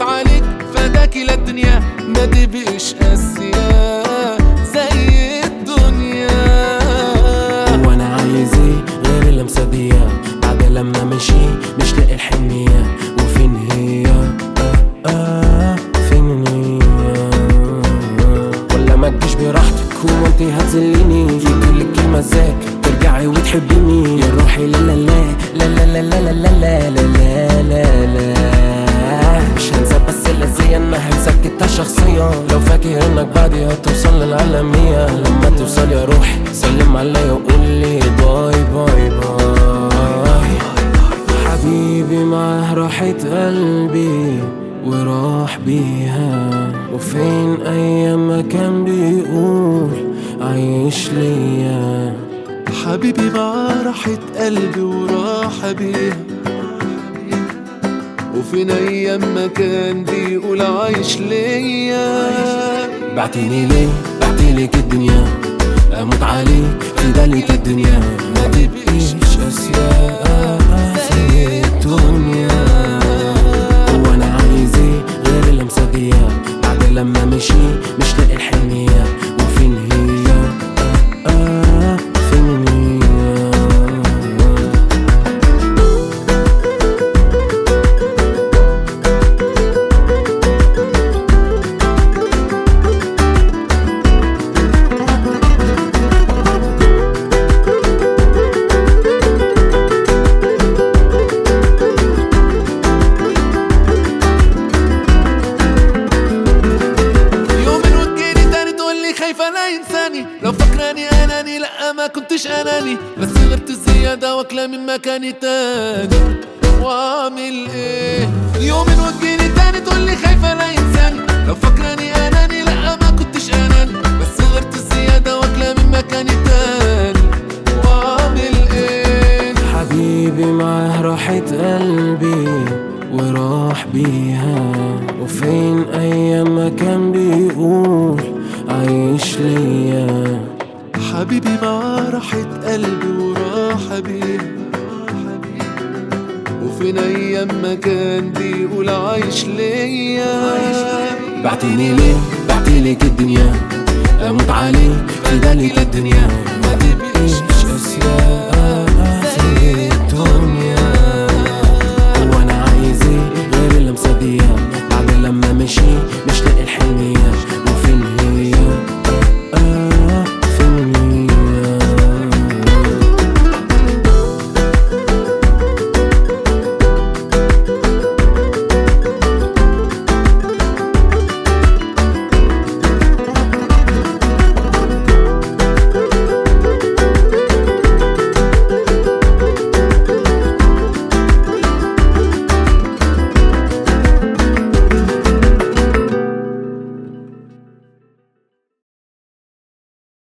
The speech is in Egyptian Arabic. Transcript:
عليك فداك لا الدنيا ما تبقش قاسية زي الدنيا وانا عايز ايه غير اللمسة دي بعد لما مشي مش لاقي الحنية وفين هي آه آه فين هي ولا ما تجيش براحتك هو انت هتذليني في كل كلمة ازاك ترجعي وتحبيني يا روحي لا لا لا لا لا لا لا لا لا لا لا لا مش هنسى بس اللذية انها مسكتها شخصيا لو فاكر انك بعدي هتوصل للعالمية لما توصل يا روحي سلم عليا وقول لي باي باي باي حبيبي معاه راحت قلبي وراح بيها وفين ايام ما كان بيقول عايش ليا حبيبي معاه راحة قلبي وراحة بيها وفين ايام ما كان بيقول عايش ليا بعتيني ليه بعتلك الدنيا اموت عليك في بالك الدنيا ما تبقيش اشياء زي الدنيا وانا عايز ايه غير اللمسه دي بعد لما مشي مش لاقي الحنيه وفين هي آه آه فين هي يومين وتجيلي تاني تقول لي خايفة لا ينساني لو فاكراني اناني لا ما كنتش اناني بس غبت الزيادة واكلة من مكاني تاني واعمل ايه يومين وتجيلي تاني تقول لي خايفة لا ينساني لو فاكراني اناني لا ما كنتش اناني بس غبت الزيادة واكلة من مكاني تاني واعمل ايه حبيبي معاه راحت قلبي وراح بيها وفين ايام ما كان بيقول عايش ليا حبيبي معاه راحة قلبي وراحة بيها وفين ايام ما كان بيقول عايش ليا بعتيني ليه بعتلك الدنيا اموت عليك في بالك الدنيا ما تبقيش اسيا